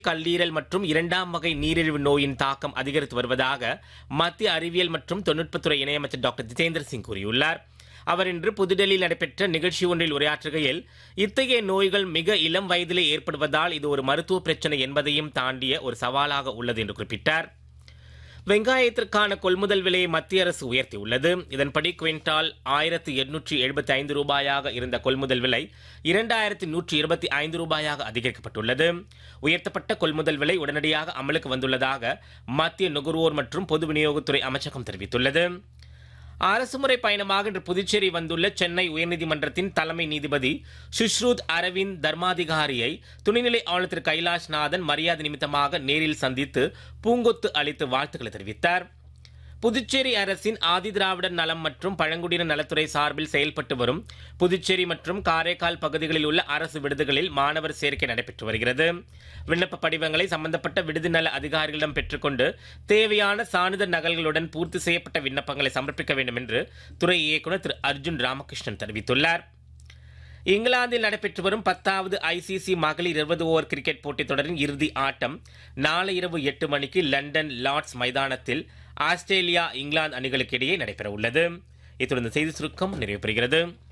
கல்லீரல் மற்றும் இரண்டாம் வகை நீரிழிவு நோயின் தாக்கம் அதிகரித்து வருவதாக மத்திய அறிவியல் மற்றும் தொழில்நுட்பத்துறை இணையமைச்சர் டாக்டர் ஜிதேந்திர சிங் கூறியுள்ளார் அவர் இன்று புதுடெல்லியில் நடைபெற்ற நிகழ்ச்சி ஒன்றில் உரையாற்றுகையில் இத்தகைய நோய்கள் மிக இளம் வயதிலே ஏற்படுவதால் இது ஒரு மருத்துவ பிரச்சனை என்பதையும் தாண்டிய ஒரு சவாலாக உள்ளது என்று குறிப்பிட்டார் வெங்காயத்திற்கான கொள்முதல் விலையை மத்திய அரசு உயர்த்தியுள்ளது இதன்படி குவிண்டால் ஆயிரத்தி எண்ணூற்றி எழுபத்தி ஐந்து ரூபாயாக இருந்த கொள்முதல் விலை இரண்டாயிரத்தி நூற்றி இருபத்தி ஐந்து ரூபாயாக அதிகரிக்கப்பட்டுள்ளது உயர்த்தப்பட்ட கொள்முதல் விலை உடனடியாக அமலுக்கு வந்துள்ளதாக மத்திய நுகர்வோர் மற்றும் பொது விநியோகத்துறை அமைச்சகம் தெரிவித்துள்ளது அரசுமுறை பயணமாக இன்று புதுச்சேரி வந்துள்ள சென்னை உயர்நீதிமன்றத்தின் தலைமை நீதிபதி சுஷ்ருத் அரவிந்த் தர்மாதிகாரியை துணைநிலை ஆளுநர் திரு கைலாஷ் நாதன் மரியாதை நிமித்தமாக நேரில் சந்தித்து பூங்கொத்து அளித்து வாழ்த்துக்களை தெரிவித்தார் புதுச்சேரி அரசின் ஆதிதிராவிடர் நலம் மற்றும் பழங்குடியினர் நலத்துறை சார்பில் செயல்பட்டு வரும் புதுச்சேரி மற்றும் காரைக்கால் பகுதிகளில் உள்ள அரசு விடுதிகளில் மாணவர் சேர்க்கை நடைபெற்று வருகிறது விண்ணப்ப படிவங்களை சம்பந்தப்பட்ட விடுதி நல அதிகாரிகளிடம் பெற்றுக்கொண்டு தேவையான சான்றிதழ் நகல்களுடன் பூர்த்தி செய்யப்பட்ட விண்ணப்பங்களை சமர்ப்பிக்க வேண்டும் என்று துறை இயக்குநர் திரு அர்ஜுன் ராமகிருஷ்ணன் தெரிவித்துள்ளார் இங்கிலாந்தில் நடைபெற்று வரும் பத்தாவது ஐசிசி மகளிர் இருபது ஓவர் கிரிக்கெட் போட்டித் தொடரின் இறுதி ஆட்டம் நாளை இரவு எட்டு மணிக்கு லண்டன் லார்ட்ஸ் மைதானத்தில் ஆஸ்திரேலியா இங்கிலாந்து அணிகளுக்கு இடையே நடைபெற உள்ளது இத்துடன் இந்த செய்தி சுருக்கம் நிறைவு பெறுகிறது